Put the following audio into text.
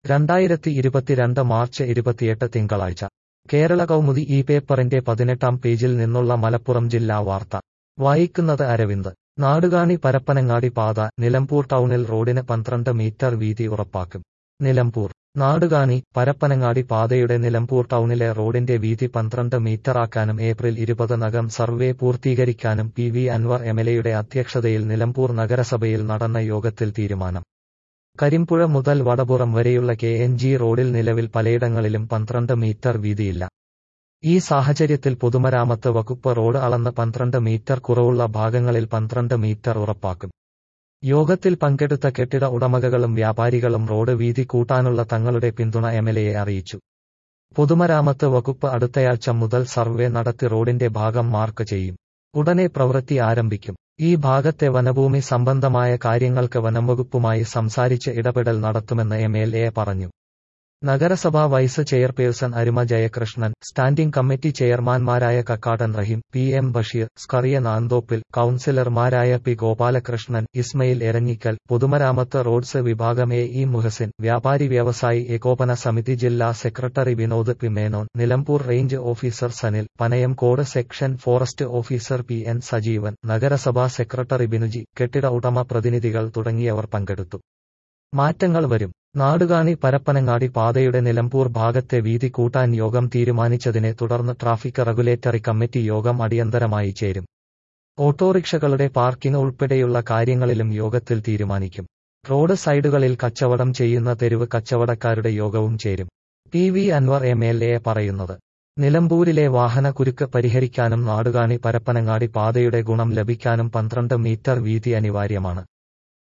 രണ്ടായിരത്തി ഇരുപത്തിരണ്ട് മാർച്ച് ഇരുപത്തിയെട്ട് തിങ്കളാഴ്ച കേരള കൗമുദി ഈ പേപ്പറിന്റെ പതിനെട്ടാം പേജിൽ നിന്നുള്ള മലപ്പുറം ജില്ലാ വാർത്ത വായിക്കുന്നത് അരവിന്ദ് നാടുകാണി പരപ്പനങ്ങാടി പാത നിലമ്പൂർ ടൗണിൽ റോഡിന് പന്ത്രണ്ട് മീറ്റർ വീതി ഉറപ്പാക്കും നിലമ്പൂർ നാടുകാണി പരപ്പനങ്ങാടി പാതയുടെ നിലമ്പൂർ ടൗണിലെ റോഡിന്റെ വീതി പന്ത്രണ്ട് മീറ്ററാക്കാനും ഏപ്രിൽ ഇരുപതിനകം സർവേ പൂർത്തീകരിക്കാനും പി വി അൻവർ എംഎൽഎയുടെ അധ്യക്ഷതയിൽ നിലമ്പൂർ നഗരസഭയിൽ നടന്ന യോഗത്തിൽ തീരുമാനം കരിമ്പുഴ മുതൽ വടപുറം വരെയുള്ള കെ എൻ ജി റോഡിൽ നിലവിൽ പലയിടങ്ങളിലും പന്ത്രണ്ട് മീറ്റർ വീതിയില്ല ഈ സാഹചര്യത്തിൽ പൊതുമരാമത്ത് വകുപ്പ് റോഡ് അളന്ന് പന്ത്രണ്ട് മീറ്റർ കുറവുള്ള ഭാഗങ്ങളിൽ പന്ത്രണ്ട് മീറ്റർ ഉറപ്പാക്കും യോഗത്തിൽ പങ്കെടുത്ത കെട്ടിട ഉടമകളും വ്യാപാരികളും റോഡ് വീതി കൂട്ടാനുള്ള തങ്ങളുടെ പിന്തുണ എംഎൽഎയെ അറിയിച്ചു പൊതുമരാമത്ത് വകുപ്പ് അടുത്തയാഴ്ച മുതൽ സർവേ നടത്തി റോഡിന്റെ ഭാഗം മാർക്ക് ചെയ്യും ഉടനെ പ്രവൃത്തി ആരംഭിക്കും ഈ ഭാഗത്തെ വനഭൂമി സംബന്ധമായ കാര്യങ്ങൾക്ക് വനംവകുപ്പുമായി സംസാരിച്ച് ഇടപെടൽ നടത്തുമെന്ന് എംഎൽഎ പറഞ്ഞു നഗരസഭാ vice chairperson Aruma Jayakrishnan standing committee ചെയർമാൻമാരായ കക്കാടൻ റഹീം പി എം ബഷീർ സ്കറിയ നാന്തോപ്പിൽ കൌൺസിലർമാരായ പി ഗോപാലകൃഷ്ണൻ ഇസ്മയിൽ എരഞ്ഞിക്കൽ പൊതുമരാമത്ത് റോഡ്സ് വിഭാഗം എ ഇ മുഹസിൻ വ്യാപാരി വ്യവസായി ഏകോപന സമിതി ജില്ലാ secretary Vinod P Menon Nilambur range officer Sanil Panayamkode section forest officer P N Sajeevan നഗരസഭാ സെക്രട്ടറി ബിനുജി കെട്ടിട ഉടമ പ്രതിനിധികൾ തുടങ്ങിയവർ പങ്കെടുത്തു മാറ്റങ്ങൾ വരും നാടുകാണി പരപ്പനങ്ങാടി പാതയുടെ നിലമ്പൂർ ഭാഗത്തെ വീതി കൂട്ടാൻ യോഗം തീരുമാനിച്ചതിനെ തുടർന്ന് ട്രാഫിക് റെഗുലേറ്ററി കമ്മിറ്റി യോഗം അടിയന്തരമായി ചേരും ഓട്ടോറിക്ഷകളുടെ പാർക്കിംഗ് ഉൾപ്പെടെയുള്ള കാര്യങ്ങളിലും യോഗത്തിൽ തീരുമാനിക്കും റോഡ് സൈഡുകളിൽ കച്ചവടം ചെയ്യുന്ന തെരുവ് കച്ചവടക്കാരുടെ യോഗവും ചേരും P V Anvar M L A പറയുന്നത് നിലമ്പൂരിലെ വാഹനക്കുരുക്ക് പരിഹരിക്കാനും നാടുകാണി പരപ്പനങ്ങാടി പാതയുടെ ഗുണം ലഭിക്കാനും പന്ത്രണ്ട് മീറ്റർ വീതി അനിവാര്യമാണ്